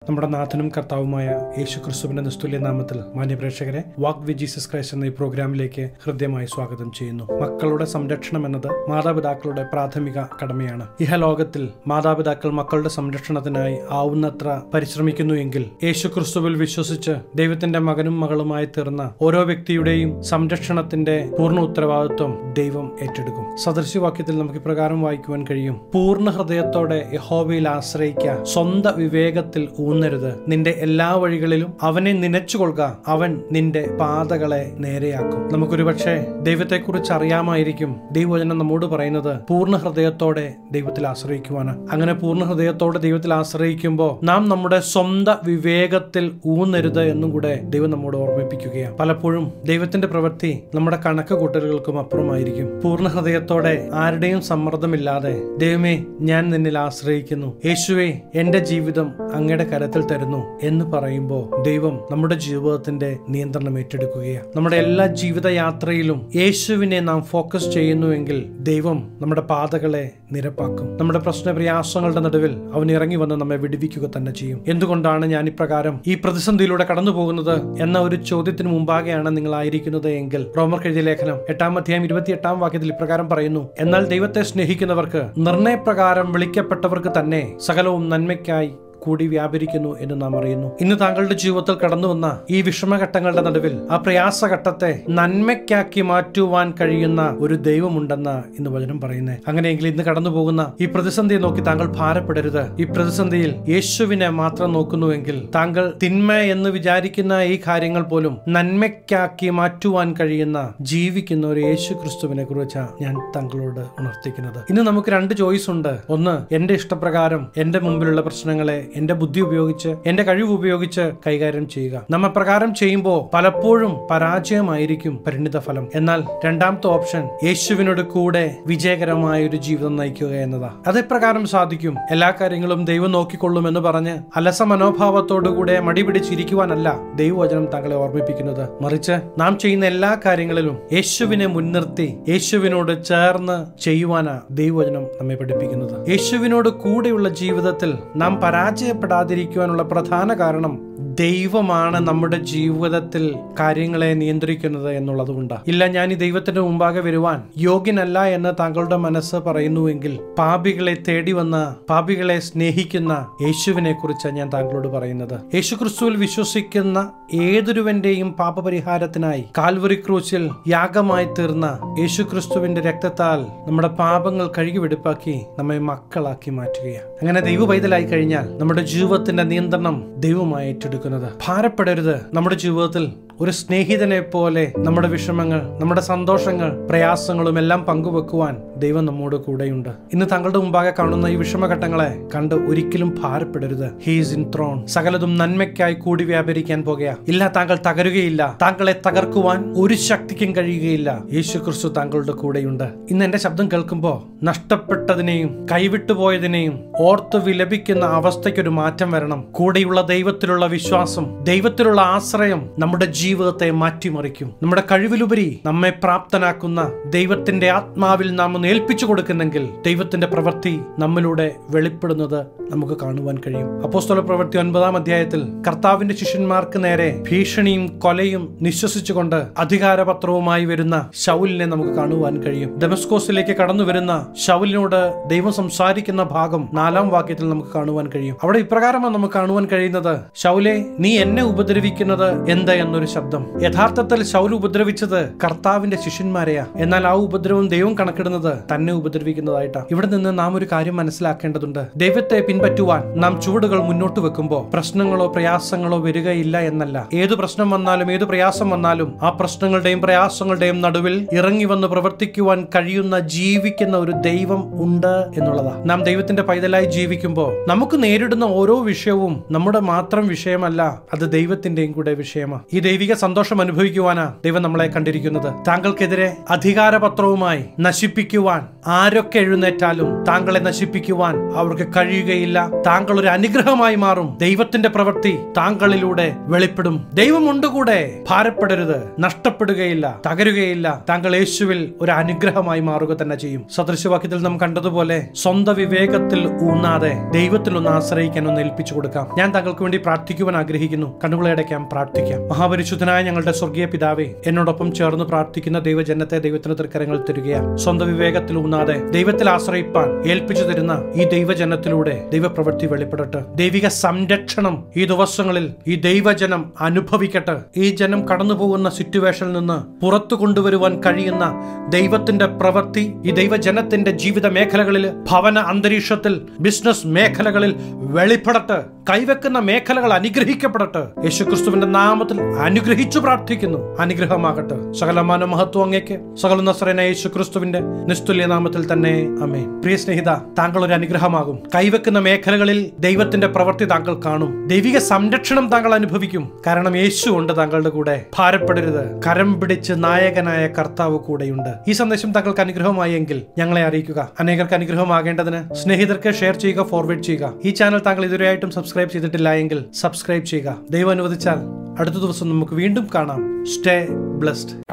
നമ്മുടെ നാഥനും കർത്താവുമായ യേശു ക്രിസ്തുവിന്റെ നിസ്തുല്യ നാമത്തിൽ മാന്യപ്രേക്ഷകരെ വാക്ക് വി ജീസസ് ക്രൈസ്റ്റ് എന്ന ഈ പ്രോഗ്രാമിലേക്ക് ഹൃദ്യമായി സ്വാഗതം ചെയ്യുന്നു മക്കളുടെ സംരക്ഷണം എന്നത് മാതാപിതാക്കളുടെ പ്രാഥമിക കടമയാണ് ഇഹലോകത്തിൽ മാതാപിതാക്കൾ മക്കളുടെ സംരക്ഷണത്തിനായി ആവുന്നത്ര പരിശ്രമിക്കുന്നു എങ്കിൽ യേശു ക്രിസ്തുവിൽ വിശ്വസിച്ച് ദൈവത്തിന്റെ മകനും മകളുമായി തീർന്ന ഓരോ വ്യക്തിയുടെയും സംരക്ഷണത്തിന്റെ പൂർണ്ണ ഉത്തരവാദിത്വം ദൈവം ഏറ്റെടുക്കും സദൃശ്യവാക്യത്തിൽ നമുക്ക് ഇപ്രകാരം വായിക്കുവാൻ കഴിയും പൂർണ്ണ ഹൃദയത്തോടെ യഹോവയിൽ ആശ്രയിക്കുക സ്വന്തം വിവേകത്തിൽ ഊന്നരുത് നിന്റെ എല്ലാ വഴികളിലും അവനെ നനച്ചുകൊള്ളുക അവൻ നിന്റെ പാതകളെ നേരെയാക്കും നമുക്കൊരു പക്ഷേ ദൈവത്തെക്കുറിച്ച് അറിയാമായിരിക്കും ദൈവവചനം നമ്മോട് പറയുന്നത് പൂർണ്ണ ഹൃദയത്തോടെ ദൈവത്തിൽ ആശ്രയിക്കുവാണ് അങ്ങനെ പൂർണ്ണ ഹൃദയത്തോടെ ദൈവത്തിൽ ആശ്രയിക്കുമ്പോൾ നാം നമ്മുടെ സ്വന്തം വിവേകത്തിൽ ഊന്നരുത് എന്നും കൂടെ ദൈവം നമ്മോട് ഓർമ്മിപ്പിക്കുകയാണ് പലപ്പോഴും ദൈവത്തിന്റെ പ്രവൃത്തി നമ്മുടെ കണക്ക് കൂട്ടലുകൾക്കും അപ്പുറമായിരിക്കും പൂർണ്ണ ഹൃദയത്തോടെ ആരുടെയും സമ്മർദ്ദമില്ലാതെ ദൈവമേ ഞാൻ നിന്നിൽ ആശ്രയിക്കുന്നു യേശുവേ എന്റെ ജീവിതം അങ്ങയുടെ കരത്തിൽ തരുന്നു എന്ന് പറയുമ്പോൾ ദൈവം നമ്മുടെ ജീവിതത്തിന്റെ നിയന്ത്രണം ഏറ്റെടുക്കുകയാണ് നമ്മുടെ എല്ലാ ജീവിതയാത്രയിലും യേശുവിനെ നാം ഫോക്കസ് ചെയ്യുന്നുവെങ്കിൽ ദൈവം നമ്മുടെ പാതകളെ നിരപ്പാക്കും നമ്മുടെ പ്രശ്ന പ്രയാസങ്ങളുടെ നടുവിൽ അവൻ ഇറങ്ങി വന്ന് നമ്മെ വിടുവിക്കുക തന്നെ ചെയ്യും എന്തുകൊണ്ടാണ് ഞാൻ ഇപ്രകാരം ഈ പ്രതിസന്ധിയിലൂടെ കടന്നു പോകുന്നത് എന്ന ഒരു ചോദ്യത്തിന് മുമ്പാകെയാണ് നിങ്ങൾ ആയിരിക്കുന്നത് എങ്കിൽ റോമർ എഴുതിയ ലേഖനം എട്ടാം അധ്യായം ഇരുപത്തിയെട്ടാം വാക്യത്തിൽ ഇപ്രകാരം പറയുന്നു എന്നാൽ ദൈവത്തെ സ്നേഹിക്കുന്നവർക്ക് നിർണയപ്രകാരം വിളിക്കപ്പെട്ടവർക്ക് തന്നെ സകലവും നന്മയ്ക്കായി കൂടി വ്യാപരിക്കുന്നു എന്ന് നാം അറിയുന്നു ഇന്ന് താങ്കളുടെ ജീവിതത്തിൽ കടന്നു വന്ന ഈ വിഷമഘട്ടങ്ങളുടെ നടുവിൽ ആ പ്രയാസഘട്ടത്തെ നന്മയ്ക്കാക്കി മാറ്റുവാൻ കഴിയുന്ന ഒരു ദൈവമുണ്ടെന്ന ഇന്ന് വചനം പറയുന്നത് അങ്ങനെയെങ്കിൽ ഇന്ന് കടന്നു പോകുന്ന ഈ പ്രതിസന്ധിയെ നോക്കി താങ്കൾ ഭാരപ്പെടരുത് ഈ പ്രതിസന്ധിയിൽ യേശുവിനെ മാത്രം നോക്കുന്നുവെങ്കിൽ താങ്കൾ തിന്മ എന്ന് വിചാരിക്കുന്ന ഈ കാര്യങ്ങൾ പോലും നന്മയ്ക്കാക്കി മാറ്റുവാൻ കഴിയുന്ന ജീവിക്കുന്ന ഒരു യേശു ക്രിസ്തുവിനെ കുറിച്ചാണ് ഞാൻ താങ്കളോട് ഉണർത്തിക്കുന്നത് ഇന്ന് നമുക്ക് രണ്ട് ചോയ്സ് ഉണ്ട് ഒന്ന് എന്റെ ഇഷ്ടപ്രകാരം എന്റെ മുമ്പിലുള്ള പ്രശ്നങ്ങളെ എന്റെ ബുദ്ധി ഉപയോഗിച്ച് എന്റെ കഴിവ് ഉപയോഗിച്ച് കൈകാര്യം ചെയ്യുക നമ്മ പ്രകാരം ചെയ്യുമ്പോൾ പലപ്പോഴും പരാജയമായിരിക്കും പരിണിത ഫലം എന്നാൽ രണ്ടാമത്തെ ഓപ്ഷൻ യേശുവിനോട് കൂടെ വിജയകരമായ ഒരു ജീവിതം നയിക്കുക എന്നതാ അതെപ്രകാരം സാധിക്കും എല്ലാ കാര്യങ്ങളും ദൈവം നോക്കിക്കൊള്ളും എന്ന് പറഞ്ഞ് അലസ മനോഭാവത്തോടുകൂടെ മടി പിടിച്ചിരിക്കുവാനല്ല ദൈവവചനം താങ്കളെ ഓർമ്മിപ്പിക്കുന്നത് മറിച്ച് നാം ചെയ്യുന്ന എല്ലാ കാര്യങ്ങളിലും യേശുവിനെ മുൻനിർത്തി യേശുവിനോട് ചേർന്ന് ചെയ്യുവാനാ ദൈവവചനം നമ്മെ പഠിപ്പിക്കുന്നത് യേശുവിനോട് കൂടെയുള്ള ജീവിതത്തിൽ നാം പരാജയപ്പെടാതിരിക്കുവാനുള്ള പ്രധാന കാരണം ദൈവമാണ് നമ്മുടെ ജീവിതത്തിൽ കാര്യങ്ങളെ നിയന്ത്രിക്കുന്നത് എന്നുള്ളത് കൊണ്ടാണ് ഇല്ല ഞാൻ ഈ ദൈവത്തിന്റെ മുമ്പാകെ വരുവാൻ യോഗ്യനല്ല എന്ന് താങ്കളുടെ മനസ്സ് പറയുന്നുവെങ്കിൽ പാപികളെ തേടി വന്ന പാപികളെ സ്നേഹിക്കുന്ന യേശുവിനെ കുറിച്ചാണ് ഞാൻ താങ്കളോട് പറയുന്നത് യേശു ക്രിസ്തുവിൽ വിശ്വസിക്കുന്ന ഏതൊരുവന്റെയും പാപപരിഹാരത്തിനായി കാൽവറി ക്രൂശിൽ യാഗമായി തീർന്ന യേശു ക്രിസ്തുവിന്റെ രക്തത്താൽ നമ്മുടെ പാപങ്ങൾ കഴുകി വെടുപ്പാക്കി നമ്മെ മക്കളാക്കി മാറ്റുകയാണ് അങ്ങനെ ദൈവ പൈതലായി കഴിഞ്ഞാൽ നമ്മുടെ ജീവിതത്തിന്റെ നിയന്ത്രണം ദൈവമായി ഏറ്റെടുക്കുന്നത് ഭാരപ്പെടരുത് നമ്മുടെ ജീവിതത്തിൽ ഒരു സ്നേഹിതനെ പോലെ നമ്മുടെ വിഷമങ്ങൾ നമ്മുടെ സന്തോഷങ്ങൾ പ്രയാസങ്ങളും എല്ലാം പങ്കുവെക്കുവാൻ ദൈവം നമ്മോട് കൂടെയുണ്ട് ഇന്ന് താങ്കളുടെ മുമ്പാകെ കാണുന്ന ഈ വിഷമഘട്ടങ്ങളെ കണ്ട് ഒരിക്കലും ഭാരപ്പെടരുത് ഹീസ് ഇൻ ത്രോൺ സകലതും നന്മയ്ക്കായി കൂടി വ്യാപരിക്കാൻ പോകുക ഇല്ല താങ്കൾ തകരുകയില്ല താങ്കളെ തകർക്കുവാൻ ഒരു ശക്തിക്കും കഴിയുകയില്ല യേശു ക്രിസ്തു താങ്കളുടെ കൂടെയുണ്ട് ഇന്ന് എന്റെ ശബ്ദം കേൾക്കുമ്പോൾ നഷ്ടപ്പെട്ടതിനെയും കൈവിട്ടുപോയതിനെയും ഓർത്ത് വിലപിക്കുന്ന അവസ്ഥയ്ക്കൊരു മാറ്റം വരണം കൂടെയുള്ള ദൈവത്തിലുള്ള വിശ്വാസം ദൈവത്തിലുള്ള ആശ്രയം നമ്മുടെ ജീവിതത്തെ മാറ്റിമറിക്കും നമ്മുടെ കഴിവിലുപരി നമ്മെ പ്രാപ്തനാക്കുന്ന ദൈവത്തിന്റെ ആത്മാവിൽ നാം ഒന്ന് ഏൽപ്പിച്ചു കൊടുക്കുന്നെങ്കിൽ ദൈവത്തിന്റെ പ്രവൃത്തി നമ്മിലൂടെ വെളിപ്പെടുന്നത് നമുക്ക് കാണുവാൻ കഴിയും അപ്പോസ്തല പ്രവൃത്തി ഒൻപതാം അധ്യായത്തിൽ കർത്താവിന്റെ ശിഷ്യന്മാർക്ക് നേരെ ഭീഷണിയും കൊലയും നിശ്വസിച്ചുകൊണ്ട് അധികാരപത്രവുമായി വരുന്ന ശൗലിനെ നമുക്ക് കാണുവാൻ കഴിയും ഡെമസ്കോസിലേക്ക് കടന്നു വരുന്ന ശൗലിനോട് ദൈവം സംസാരിക്കുന്ന ഭാഗം നാലാം വാക്യത്തിൽ നമുക്ക് കാണുവാൻ കഴിയും അവിടെ ഇപ്രകാരമാണ് നമുക്ക് കാണുവാൻ കഴിയുന്നത് ശൗലെ നീ എന്നെ ഉപദ്രവിക്കുന്നത് എന്ത് എന്നൊരു ശബ്ദം യഥാർത്ഥത്തിൽ ശൗൽ ഉപദ്രവിച്ചത് കർത്താവിന്റെ ശിഷ്യന്മാരെയാ എന്നാൽ ആ ഉപദ്രവം ദൈവം കണക്കിടുന്നത് തന്നെ ഉപദ്രവിക്കുന്നതായിട്ടാ ഇവിടെ നിന്ന് നാം ഒരു കാര്യം മനസ്സിലാക്കേണ്ടതുണ്ട് ദൈവത്തെ പിൻപറ്റുവാൻ നാം ചുവടുകൾ മുന്നോട്ട് വെക്കുമ്പോൾ പ്രശ്നങ്ങളോ പ്രയാസങ്ങളോ വരികയില്ല എന്നല്ല ഏതു പ്രശ്നം വന്നാലും ഏതു പ്രയാസം വന്നാലും ആ പ്രശ്നങ്ങളുടെയും പ്രയാസങ്ങളുടെയും നടുവിൽ ഇറങ്ങി വന്ന് പ്രവർത്തിക്കുവാൻ കഴിയുന്ന ജീവിക്കുന്ന ഒരു ദൈവം ഉണ്ട് എന്നുള്ളതാ നാം ദൈവത്തിന്റെ പൈതലായി ജീവിക്കുമ്പോൾ നമുക്ക് നേരിടുന്ന ഓരോ വിഷയവും നമ്മുടെ മാത്രം വിഷയമല്ല അത് ദൈവത്തിന്റെയും കൂടെ വിഷയമാണ് ഈ ദൈവിക സന്തോഷം അനുഭവിക്കുവാനാ ദൈവം നമ്മളെ കണ്ടിരിക്കുന്നത് താങ്കൾക്കെതിരെ അധികാരപത്രവുമായി നശിപ്പിക്കുവാൻ ആരൊക്കെ എഴുന്നേറ്റാലും താങ്കളെ നശിപ്പിക്കുവാൻ അവർക്ക് കഴിയുകയില്ല താങ്കൾ ഒരു അനുഗ്രഹമായി മാറും ദൈവത്തിന്റെ പ്രവൃത്തി താങ്കളിലൂടെ വെളിപ്പെടും ദൈവമുണ്ട് കൂടെ ഭാരപ്പെടരുത് നഷ്ടപ്പെടുകയില്ല തകരുകയില്ല താങ്കൾ യേശുവിൽ ഒരു അനുഗ്രഹമായി മാറുക തന്നെ ചെയ്യും സദൃശവാക്യത്തിൽ നാം കണ്ടതുപോലെ സ്വന്തം വിവേകത്തിൽ ഊന്നാതെ ദൈവത്തിൽ ഒന്ന് ആശ്രയിക്കാൻ ഒന്ന് ഏൽപ്പിച്ചു കൊടുക്കാം ഞാൻ താങ്കൾക്ക് വേണ്ടി പ്രാർത്ഥിക്കുവാൻ ആഗ്രഹിക്കുന്നു കണ്ണുകളെ അടയ്ക്കാം പ്രാർത്ഥിക്കാം മഹാപരിശുദ്ധനായ ഞങ്ങളുടെ സ്വർഗീയ പിതാവേ എന്നോടൊപ്പം ചേർന്ന് പ്രാർത്ഥിക്കുന്ന ദൈവജനത്തെ ദൈവത്തിന് തൃക്കരങ്ങൾ തരികയാണ് സ്വന്തം വിവേകത്തിൽ ഊന്നാതെ ദൈവത്തിൽ ആശ്രയിപ്പാൻ ഏൽപ്പിച്ചു തരുന്ന ഈ ദൈവജനത്തിലൂടെ ദൈവപ്രവൃത്തി വെളിപ്പെടട്ടെ ദൈവിക സംരക്ഷണം ഈ ദിവസങ്ങളിൽ ഈ ദൈവജനം അനുഭവിക്കട്ടെ ഈ ജനം കടന്നു പോകുന്ന സിറ്റുവേഷനിൽ നിന്ന് പുറത്തു കൊണ്ടുവരുവാൻ കഴിയുന്ന ദൈവത്തിന്റെ പ്രവൃത്തി ഈ ദൈവജനത്തിന്റെ ജീവിത മേഖലകളിൽ ഭവന അന്തരീക്ഷത്തിൽ ബിസിനസ് മേഖലകളിൽ വെളിപ്പെടട്ടെ കൈവെക്കുന്ന മേഖലകൾ അനുഗ്രഹിക്കപ്പെടട്ടെ യേശുക്രിസ്തുവിന്റെ നാമത്തിൽ അനുഗ്രഹിച്ചു പ്രാർത്ഥിക്കുന്നു അനുഗ്രഹമാകട്ടെ സകലമാന മഹത്വം അങ്ങേക്ക് സകല നസ്രന യേശുക്രിസ്തുവിന്റെ നിസ്തുല്യ നാമത്തിൽ തന്നെ അമേ പ്രിയ സ്നേഹിത താങ്കൾ ഒരു അനുഗ്രഹമാകും കൈവെക്കുന്ന മേഖലകളിൽ ദൈവത്തിന്റെ പ്രവൃത്തി താങ്കൾ കാണും ദൈവിക സംരക്ഷണം താങ്കൾ അനുഭവിക്കും കാരണം യേശു ഉണ്ട് താങ്കളുടെ കൂടെ ഭാരപ്പെടരുത് കരം പിടിച്ച് നായകനായ കർത്താവ് കൂടെയുണ്ട് ഈ സന്ദേശം താങ്കൾക്ക് അനുഗ്രഹമായി എങ്കിൽ ഞങ്ങളെ അറിയിക്കുക അനേകർക്ക് അനുഗ്രഹമാകേണ്ടതിന് സ്നേഹിതർക്ക് ഷെയർ ചെയ്യുക ഫോർവേഡ് ചെയ്യുക ഈ ചാനൽ താങ്കൾ ഇതുവരെയായിട്ടും സബ്സ്ക്രൈബ് ചെയ്തിട്ടില്ല എങ്കിൽ സബ്സ്ക്രൈബ് ചെയ്യുക ദൈവം അനുവദിച്ചാൽ അടുത്ത ദിവസം നമുക്ക് വീണ്ടും കാണാം സ്റ്റേ ബ്ലസ്ഡ്